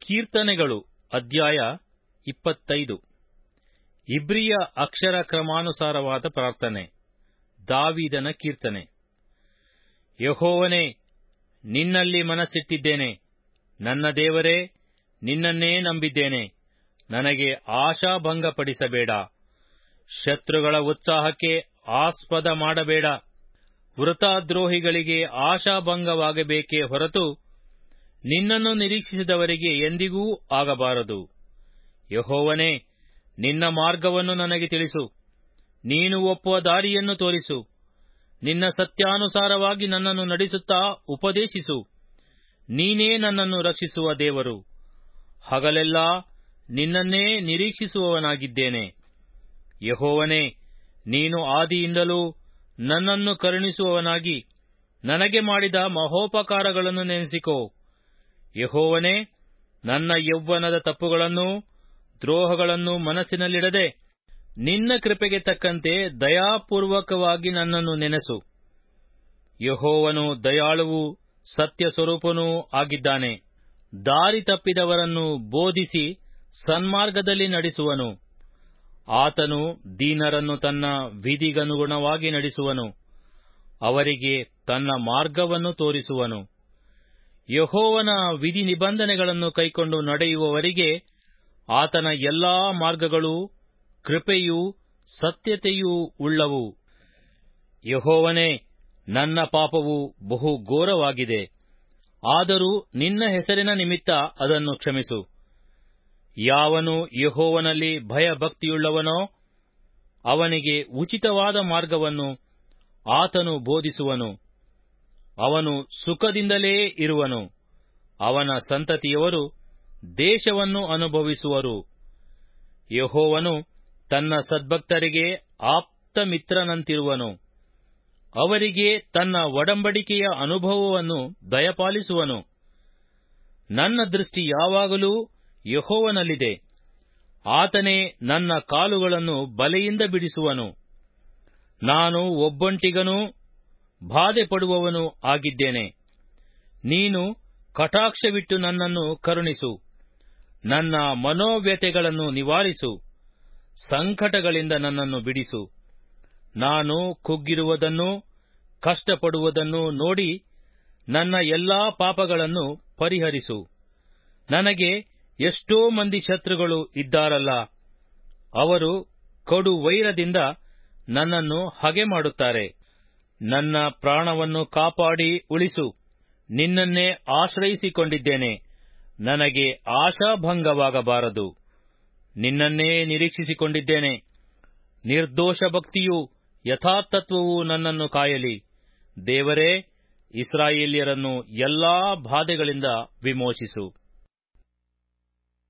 ಕೀರ್ತನೆಗಳು ಅಧ್ಯಾಯ ಇಪ್ಪತ್ತೈದು ಇಬ್ರಿಯ ಅಕ್ಷರ ಕ್ರಮಾನುಸಾರವಾದ ಪ್ರಾರ್ಥನೆ ದಾವೀದನ ಕೀರ್ತನೆ ಯಹೋವನೇ ನಿನ್ನಲ್ಲಿ ಮನಸ್ಸಿಟ್ಟಿದ್ದೇನೆ ನನ್ನ ದೇವರೇ ನಿನ್ನನ್ನೇ ನಂಬಿದ್ದೇನೆ ನನಗೆ ಆಶಾಭಂಗಪಡಿಸಬೇಡ ಶತ್ರುಗಳ ಉತ್ಸಾಹಕ್ಕೆ ಆಸ್ಪದ ಮಾಡಬೇಡ ವೃತಾದ್ರೋಹಿಗಳಿಗೆ ಆಶಾಭಂಗವಾಗಬೇಕೇ ಹೊರತು ನಿನ್ನನ್ನು ನಿರೀಕ್ಷಿಸಿದವರಿಗೆ ಎಂದಿಗೂ ಆಗಬಾರದು ಯಹೋವನೇ ನಿನ್ನ ಮಾರ್ಗವನ್ನು ನನಗೆ ತಿಳಿಸು ನೀನು ಒಪ್ಪುವ ದಾರಿಯನ್ನು ತೋರಿಸು ನಿನ್ನ ಸತ್ಯಾನುಸಾರವಾಗಿ ನನ್ನನ್ನು ನಡೆಸುತ್ತಾ ಉಪದೇಶಿಸು ನೀನೇ ನನ್ನನ್ನು ರಕ್ಷಿಸುವ ದೇವರು ಹಗಲೆಲ್ಲಾ ನಿನ್ನನ್ನೇ ನಿರೀಕ್ಷಿಸುವವನಾಗಿದ್ದೇನೆ ಯಹೋವನೇ ನೀನು ಆದಿಯಿಂದಲೂ ನನ್ನನ್ನು ಕರುಣಿಸುವವನಾಗಿ ನನಗೆ ಮಾಡಿದ ಮಹೋಪಕಾರಗಳನ್ನು ನೆನೆಸಿಕೋ ಯಹೋವನೇ ನನ್ನ ಯೌವನದ ತಪ್ಪುಗಳನ್ನೂ ದ್ರೋಹಗಳನ್ನು ಮನಸ್ಸಿನಲ್ಲಿಡದೆ ನಿನ್ನ ಕೃಪೆಗೆ ತಕ್ಕಂತೆ ದಯಾಪೂರ್ವಕವಾಗಿ ನನ್ನನ್ನು ನೆನೆಸು ಯಹೋವನು ದಯಾಳುವು ಸತ್ಯ ಸ್ವರೂಪನೂ ಆಗಿದ್ದಾನೆ ದಾರಿ ತಪ್ಪಿದವರನ್ನು ಬೋಧಿಸಿ ಸನ್ಮಾರ್ಗದಲ್ಲಿ ನಡೆಸುವನು ಆತನು ದೀನರನ್ನು ತನ್ನ ವಿಧಿಗನುಗುಣವಾಗಿ ನಡೆಸುವನು ಅವರಿಗೆ ತನ್ನ ಮಾರ್ಗವನ್ನು ತೋರಿಸುವನು ಯಹೋವನ ವಿಧಿ ನಿಬಂಧನೆಗಳನ್ನು ಕೈಕೊಂಡು ನಡೆಯುವವರಿಗೆ ಆತನ ಎಲ್ಲಾ ಮಾರ್ಗಗಳು ಕೃಪೆಯೂ ಸತ್ಯತೆಯೂ ಉಳ್ಳವು ಯಹೋವನೇ ನನ್ನ ಪಾಪವು ಬಹು ಘೋರವಾಗಿದೆ ಆದರೂ ನಿನ್ನ ಹೆಸರಿನ ನಿಮಿತ್ತ ಅದನ್ನು ಕ್ಷಮಿಸು ಯಾವನು ಯಹೋವನಲ್ಲಿ ಭಯಭಕ್ತಿಯುಳ್ಳವನೋ ಅವನಿಗೆ ಉಚಿತವಾದ ಮಾರ್ಗವನ್ನು ಆತನು ಬೋಧಿಸುವನು ಅವನು ಸುಖದಿಂದಲೇ ಇರುವನು ಅವನ ಸಂತತಿಯವರು ದೇಶವನ್ನು ಅನುಭವಿಸುವರು ಯಹೋವನು ತನ್ನ ಸದ್ಭಕ್ತರಿಗೆ ಆಪ್ತ ಮಿತ್ರನಂತಿರುವನು ಅವರಿಗೆ ತನ್ನ ಒಡಂಬಡಿಕೆಯ ಅನುಭವವನ್ನು ದಯಪಾಲಿಸುವನು ನನ್ನ ದೃಷ್ಟಿ ಯಾವಾಗಲೂ ಯಹೋವನಲ್ಲಿದೆ ಆತನೇ ನನ್ನ ಕಾಲುಗಳನ್ನು ಬಲೆಯಿಂದ ಬಿಡಿಸುವನು ನಾನು ಒಬ್ಬೊಂಟಿಗನೂ ಬಾಧೆ ಪಡುವವನು ಆಗಿದ್ದೇನೆ ನೀನು ಕಟಾಕ್ಷವಿಟ್ಟು ನನ್ನನ್ನು ಕರುಣಿಸು ನನ್ನ ಮನೋವ್ಯತೆಗಳನ್ನು ನಿವಾರಿಸು ಸಂಕಟಗಳಿಂದ ನನ್ನನ್ನು ಬಿಡಿಸು ನಾನು ಕುಗ್ಗಿರುವುದನ್ನು ಕಷ್ಟಪಡುವುದನ್ನು ನೋಡಿ ನನ್ನ ಎಲ್ಲಾ ಪಾಪಗಳನ್ನು ಪರಿಹರಿಸು ನನಗೆ ಎಷ್ಟೋ ಮಂದಿ ಶತ್ರುಗಳು ಇದ್ದಾರಲ್ಲ ಅವರು ಕಡು ವೈರದಿಂದ ನನ್ನನ್ನು ಹಗೆ ಮಾಡುತ್ತಾರೆ ನನ್ನ ಪ್ರಾಣವನ್ನು ಕಾಪಾಡಿ ಉಳಿಸು ನಿನ್ನನ್ನೇ ಆಶ್ರಯಿಸಿಕೊಂಡಿದ್ದೇನೆ ನನಗೆ ಆಶಾಭಂಗವಾಗಬಾರದು ನಿನ್ನನ್ನೇ ನಿರೀಕ್ಷಿಸಿಕೊಂಡಿದ್ದೇನೆ ನಿರ್ದೋಷ ಭಕ್ತಿಯೂ ಯಥಾರ್ಥತ್ವವೂ ನನ್ನನ್ನು ಕಾಯಲಿ ದೇವರೇ ಇಸ್ರಾಯೇಲ್ಯರನ್ನು ಎಲ್ಲಾ ಬಾಧೆಗಳಿಂದ ವಿಮೋಚಿಸು